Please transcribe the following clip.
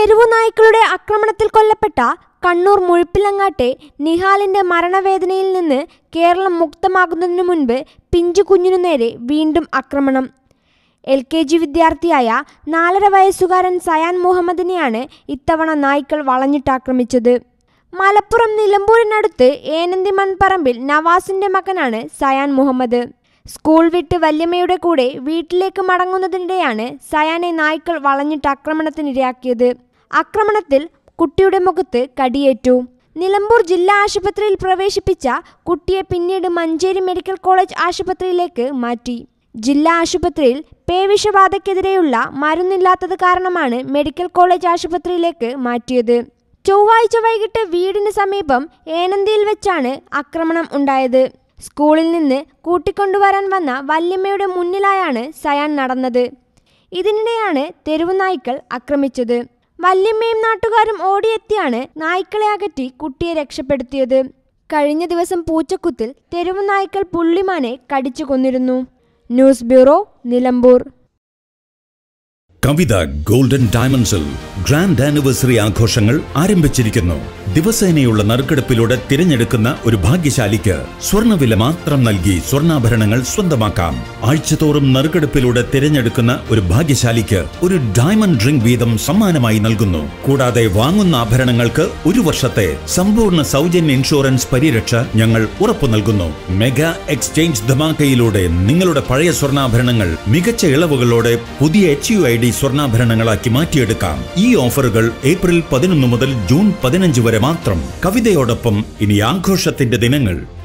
തെരുവു നായ്ക്കളുടെ ആക്രമണത്തിൽ കൊല്ലപ്പെട്ട കണ്ണൂർ മുഴുപ്പിലങ്ങാട്ടെ നിഹാലിന്റെ മരണവേദനയിൽ നിന്ന് കേരളം മുക്തമാകുന്നതിനു മുൻപ് പിഞ്ചു കുഞ്ഞിനു നേരെ വീണ്ടും ആക്രമണം എൽ കെ ജി വിദ്യാർത്ഥിയായ നാലര വയസ്സുകാരൻ സയാൻ മുഹമ്മദിനെയാണ് ഇത്തവണ നായ്ക്കൾ വളഞ്ഞിട്ടാക്രമിച്ചത് മലപ്പുറം നിലമ്പൂരിനടുത്ത് ഏനന്തി മൺപറമ്പിൽ നവാസിന്റെ മകനാണ് സയാൻ മുഹമ്മദ് സ്കൂൾ വിട്ട് വല്യമ്മയുടെ കൂടെ വീട്ടിലേക്ക് മടങ്ങുന്നതിനിടെയാണ് സയാനെ നായ്ക്കൾ വളഞ്ഞിട്ട് ആക്രമണത്തിനിരയാക്കിയത് ആക്രമണത്തിൽ കുട്ടിയുടെ മുഖത്ത് കടിയേറ്റു നിലമ്പൂർ ജില്ലാ ആശുപത്രിയിൽ പ്രവേശിപ്പിച്ച കുട്ടിയെ പിന്നീട് മഞ്ചേരി മെഡിക്കൽ കോളേജ് ആശുപത്രിയിലേക്ക് മാറ്റി ജില്ലാ ആശുപത്രിയിൽ പേവിഷബാധയ്ക്കെതിരെയുള്ള മരുന്നില്ലാത്തത് കാരണമാണ് മെഡിക്കൽ കോളേജ് ആശുപത്രിയിലേക്ക് മാറ്റിയത് ചൊവ്വാഴ്ച വൈകിട്ട് വീടിന് സമീപം ഏനന്തിയിൽ വെച്ചാണ് ആക്രമണം ഉണ്ടായത് സ്കൂളിൽ നിന്ന് കൂട്ടിക്കൊണ്ടുവരാൻ വന്ന വല്യമ്മയുടെ മുന്നിലായാണ് സയാൻ നടന്നത് ഇതിനിടെയാണ് തെരുവു നായ്ക്കൾ ആക്രമിച്ചത് വല്യമ്മയും നാട്ടുകാരും ഓടിയെത്തിയാണ് നായ്ക്കളെ അകറ്റി കുട്ടിയെ രക്ഷപ്പെടുത്തിയത് കഴിഞ്ഞ ദിവസം പൂച്ചക്കുത്തിൽ തെരുവു നായ്ക്കൾ പുള്ളിമാനെ കടിച്ചു കൊന്നിരുന്നു news bureau Nilambur Kavitha golden ഡയമണ്ട്സിൽ ഗ്രാൻഡ് ആനിവേഴ്സറി ആഘോഷങ്ങൾ ആരംഭിച്ചിരിക്കുന്നു ദിവസേനയുള്ള നറുക്കെടുപ്പിലൂടെ തിരഞ്ഞെടുക്കുന്ന ഒരു ഭാഗ്യശാലിക്ക് സ്വർണ്ണവില മാത്രം നൽകി സ്വർണ്ണാഭരണങ്ങൾ സ്വന്തമാക്കാം ആഴ്ചതോറും നറുക്കെടുപ്പിലൂടെ തിരഞ്ഞെടുക്കുന്ന ഒരു ഭാഗ്യശാലിക്ക് ഒരു ഡയമണ്ട് റിംഗ് വീതം സമ്മാനമായി നൽകുന്നു കൂടാതെ വാങ്ങുന്ന ആഭരണങ്ങൾക്ക് ഒരു വർഷത്തെ സമ്പൂർണ്ണ സൗജന്യ ഇൻഷുറൻസ് പരിരക്ഷ ഞങ്ങൾ ഉറപ്പു നൽകുന്നു മെഗാ എക്സ്ചേഞ്ച് ധമാക്കയിലൂടെ നിങ്ങളുടെ പഴയ സ്വർണ്ണാഭരണങ്ങൾ മികച്ച ഇളവുകളോടെ പുതിയ എച്ച് യു ഐ ഡി സ്വർണ്ണാഭരണങ്ങളാക്കി മാറ്റിയെടുക്കാം ഈ ഓഫറുകൾ ഏപ്രിൽ പതിനൊന്ന് മുതൽ ജൂൺ പതിനഞ്ച് വരെ മാത്രം കവിതയോടൊപ്പം ഇനി ആഘോഷത്തിന്റെ ദിനങ്ങൾ